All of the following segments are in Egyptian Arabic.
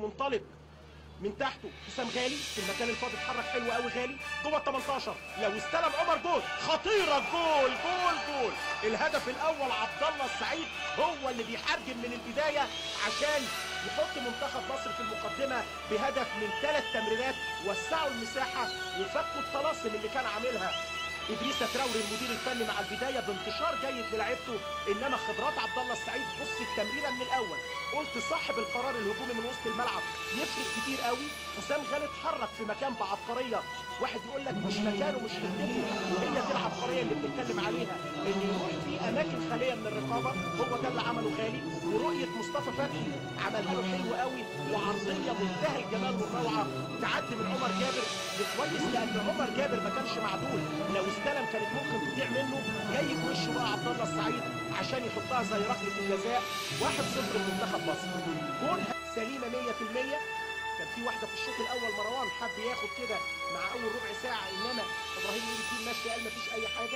المنطلق من تحته حسام غالي في المكان الفاضي اتحرك حلو قوي غالي جوه ال 18 لو استلم عمر جول خطيره جول جول جول الهدف الاول عبد الله السعيد هو اللي بيحجم من البدايه عشان يحط منتخب مصر في المقدمه بهدف من ثلاث تمريرات وسعوا المساحه وفكوا الطلاسم اللي كان عاملها ادريس تراوري المدير الفني مع البدايه بانتشار جيد للاعيبته انما خبرات عبد الله السعيد بص التمريره من الاول قلت صاحب القرار الهجومي من وسط الملعب يفرق كتير قوي حسام غالي اتحرك في مكان بعبقريه واحد يقول لك مش مكانه مش خدته وهي دي العبقريه اللي بنتكلم عليها ان يروح في اماكن خاليه من الرقابه هو ده اللي عمله غالي ورؤيه مصطفى فتحي عملها له حلو قوي وعرضيه منتهى الجمال والروعه تعدي من عمر جابر كويس لان عمر جابر ما كانش معدول لو استلم كانت ممكن تضيع منه جاي في وشه بقى عبد الله السعيد عشان يحطها زي ركله الجزاء 1-0 لمنتخب مصر جول سليمه 100% كان في واحده في الشوط الاول مروان حب ياخد كده مع اول ربع ساعه انما ابراهيم نور الدين ماشي قال مفيش اي حاجه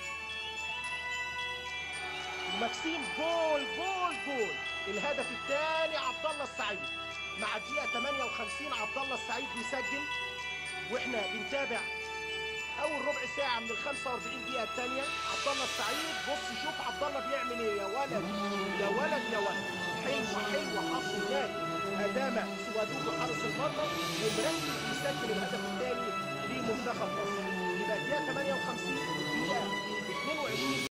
وماكسيم جول جول جول الهدف الثاني عبد الله السعيد مع الدقيقه 58 عبد الله السعيد بيسجل واحنا بنتابع اول ربع ساعه من ال 45 دقيقه الثانيه عبد الله السعيد بص شوف عبد الله بيعمل ايه يا ولد يا ولد يا ولد حلوه حلوه حظ هناك ادام سوادوك حارس المرمى ومركز بيسجل الهدف الثاني لمنتخب مصر يبقى الدقيقه 58 الدقيقه 22